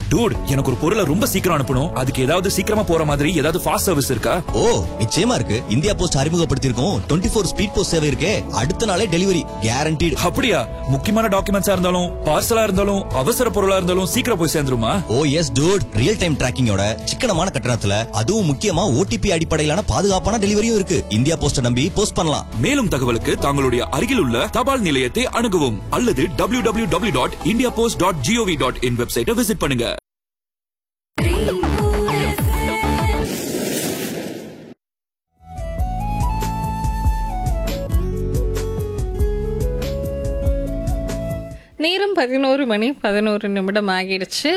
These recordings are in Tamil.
டூட் எனக்கு ஒரு பொருளை ரொம்ப சீக்கிரம் அனுப்பணும் அதுக்கு ஏதாவது சீக்கிரமா போற மாதிரி ஏதாவது ஃபாஸ்ட் சர்வீஸ் இருக்கா ஓ நிச்சயமா இருக்கு இந்தியா போஸ்ட் அறிமுகப்படுத்தியிருக்கோம் டுவெண்ட்டி ஃபோர் ஸ்பீட் போஸ்ட் சேவை இருக்கே அடுத்த நாளே டெலிவரி கேரண்டீடு அப்படியா முக்கியமான டாக்குமெண்ட்ஸா இருந்தாலும் பார்சலா இருந்தாலும் அவசர பொருளா இருந்தாலும் சீக்கிரம் போய் சேர்ந்துருமா oh yes dude real time டிராக்கிங்கோட சிக்கனமான கட்டணத்துல அதுவும் முக்கியமா ஓடிபி அடிப்படையிலான பாதுகாப்பான டெலிவரியும் இருக்கு இந்தியா போஸ்ட நம்பி போஸ்ட் பண்ணலாம் மேலும் தகவலுக்கு தங்களுடைய அருகில் உள்ள தபால் நிலையத்தை அணுகவும் அல்லது W W W dot India post dot G O V dot in வெப்சைட்டை விசிட் பண்ணுங்க நேரம் பதினோரு மணி பதினோரு நிமிடம் ஆகிடுச்சு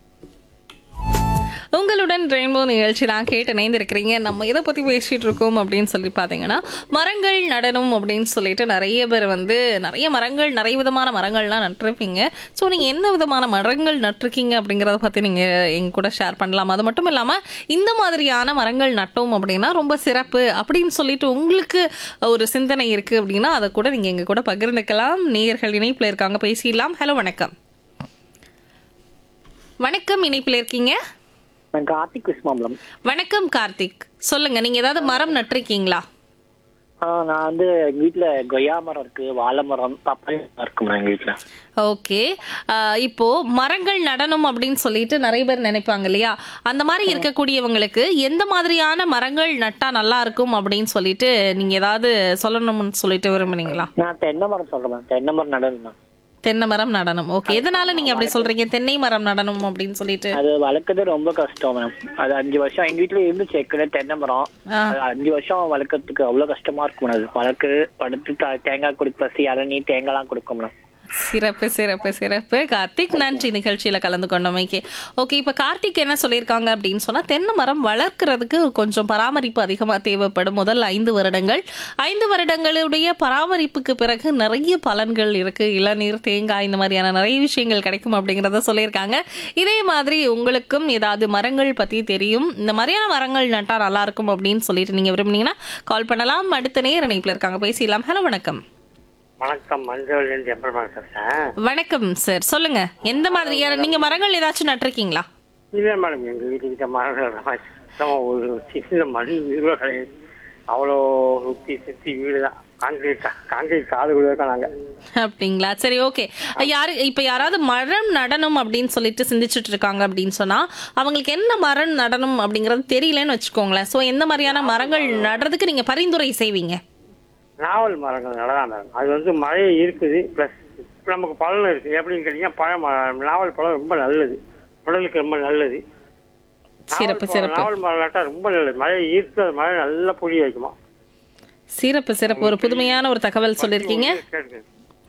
உங்களுடன் ரெயின்போ நிகழ்ச்சி நான் கேட்டு இணைந்திருக்கிறீங்க நம்ம எதை பற்றி பேசிகிட்டு இருக்கோம் அப்படின்னு சொல்லி பார்த்தீங்கன்னா மரங்கள் நடனம் அப்படின்னு சொல்லிட்டு நிறைய பேர் வந்து நிறைய மரங்கள் நிறைய விதமான மரங்கள்லாம் நட்டிருப்பீங்க ஸோ நீங்கள் என்ன விதமான மரங்கள் நட்டிருக்கீங்க அப்படிங்கிறத பற்றி நீங்கள் எங்க கூட ஷேர் பண்ணலாம் அது மட்டும் இல்லாமல் இந்த மாதிரியான மரங்கள் நட்டோம் அப்படின்னா ரொம்ப சிறப்பு அப்படின்னு சொல்லிட்டு உங்களுக்கு ஒரு சிந்தனை இருக்குது அப்படின்னா அதை கூட நீங்கள் எங்கள் கூட பகிர்ந்துக்கலாம் நேயர்கள் இணைப்பில் இருக்காங்க பேசிடலாம் ஹலோ வணக்கம் வணக்கம் இணைப்பில் இருக்கீங்க நான் கார்த்திக் கிருஷ்ணாம்பலம் வணக்கம் கார்த்திக் சொல்லுங்க நீங்க ஏதாவது மரம் நட்டிருக்கீங்களா ஆ நான் வந்து எங்க வீட்ல கொய்யா மரம் இருக்கு வாழை மரம் பப்பாளி மரம் இருக்குமா எங்க வீட்ல ஓகே இப்போ மரங்கள் நடனம் அப்படின்னு சொல்லிட்டு நிறைய பேர் நினைப்பாங்க இல்லையா அந்த மாதிரி இருக்கக்கூடியவங்களுக்கு எந்த மாதிரியான மரங்கள் நட்டா நல்லா இருக்கும் அப்படின்னு சொல்லிட்டு நீங்க ஏதாவது சொல்லணும்னு சொல்லிட்டு விரும்புனீங்களா நான் தென்னை மரம் சொல்றேன் தென்னை மரம் நடனம் தென்னை மரம் நடனம் ஓகே எதனால நீங்க அப்படி சொல்றீங்க தென்னை மரம் நடனம் அப்படின்னு சொல்லிட்டு அது வளர்க்கறது ரொம்ப கஷ்டம் மேம் அது அஞ்சு வருஷம் எங்க வீட்ல இருந்துச்சு ஏற்கனவே தென்னை மரம் ஆ. அது அஞ்சு வருஷம் வளர்க்கறதுக்கு அவ்வளவு கஷ்டமா இருக்கும் அது வளர்க்கு படுத்து த- தேங்காய் கொடுப்பசி இளநீ தேங்காய்லாம் கொடுக்கும் மேடம் சிறப்பு சிறப்பு சிறப்பு கார்த்திக் நன்றி நிகழ்ச்சியில கலந்து கொண்டமைக்கு ஓகே இப்ப கார்த்திக் என்ன சொல்லியிருக்காங்க அப்படின்னு சொன்னா தென்னை மரம் வளர்க்கறதுக்கு கொஞ்சம் பராமரிப்பு அதிகமா தேவைப்படும் முதல் ஐந்து வருடங்கள் ஐந்து வருடங்களுடைய பராமரிப்புக்கு பிறகு நிறைய பலன்கள் இருக்கு இளநீர் தேங்காய் இந்த மாதிரியான நிறைய விஷயங்கள் கிடைக்கும் அப்படிங்கறத சொல்லியிருக்காங்க இதே மாதிரி உங்களுக்கும் ஏதாவது மரங்கள் பத்தி தெரியும் இந்த மாதிரியான மரங்கள் நட்டா நல்லா இருக்கும் அப்படின்னு சொல்லிட்டு நீங்க விரும்புனீங்கன்னா கால் பண்ணலாம் அடுத்த நேர இணைப்புல இருக்காங்க பேசிடலாம் ஹலோ வணக்கம் வணக்கம் மஞ்சள்லேருந்து எப்படிமா பேசுறேன் வணக்கம் சார் சொல்லுங்க எந்த மாதிரியான நீங்க மரங்கள் ஏதாச்சும் நட்டிருக்கீங்களா இல்லை மேடம் எங்கள் வீட்டுக்கிட்ட மரம் சுத்தமா ஒரு சின்ன மணி வீடு கிடையாது அவ்வளோ சுற்றி சுற்றி வீடு தான் காங்கிரீட் காங்கிரீட் காது கூட இருக்கோம் நாங்கள் அப்படிங்களா சரி ஓகே யாரு இப்ப யாராவது மரம் நடனம் அப்படின்னு சொல்லிட்டு சிந்திச்சுட்டு இருக்காங்க அப்படின்னு சொன்னா அவங்களுக்கு என்ன மரம் நடனம் அப்படிங்கறது தெரியலன்னு வச்சுக்கோங்களேன் சோ எந்த மாதிரியான மரங்கள் நடுறதுக்கு நீங்க பரிந்துரை செய்வீங்க நாவல் மரங்கள் நடலாம் மேடம் அது வந்து மழை இருக்குது ப்ளஸ் நமக்கு பலன் இருக்குது எப்படின்னு கேட்டீங்கன்னா பழம் மரம், நாவல் பழம் ரொம்ப நல்லது உடலுக்கு ரொம்ப நல்லது சிறப்பு நாவல் பழம், சிறப்பு நாவல் மரம் நட்டா ரொம்ப நல்லது மழை ஈர்த்து அது மழை நல்லா புரிய வைக்குமா சிறப்பு சிறப்பு ஒரு புதுமையான ஒரு தகவல் சொல்லியிருக்கீங்க கேட்டுக்கங்க.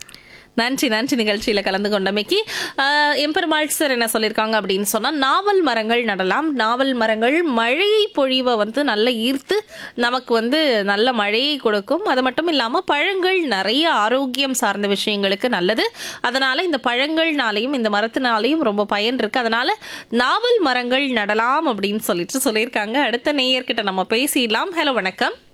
நன்றி நன்றி நிகழ்ச்சியில கலந்து கொண்டமைக்கு ஆஹ், எம்பெருமாள் சார் என்ன சொல்லியிருக்காங்க அப்படின்னு சொன்னா நாவல் மரங்கள் நடலாம் நாவல் மரங்கள் மழை பொழிவை வந்து நல்ல ஈர்த்து நமக்கு வந்து நல்ல மழையை கொடுக்கும் அது மட்டும் இல்லாம பழங்கள் நிறைய ஆரோக்கியம் சார்ந்த விஷயங்களுக்கு நல்லது அதனால இந்த பழங்கள்னாலையும் இந்த மரத்தினாலையும் ரொம்ப பயன் இருக்கு அதனால நாவல் மரங்கள் நடலாம் அப்படின்னு சொல்லிட்டு சொல்லியிருக்காங்க அடுத்த நேயர்கிட்ட நம்ம பேசிடலாம் ஹலோ வணக்கம்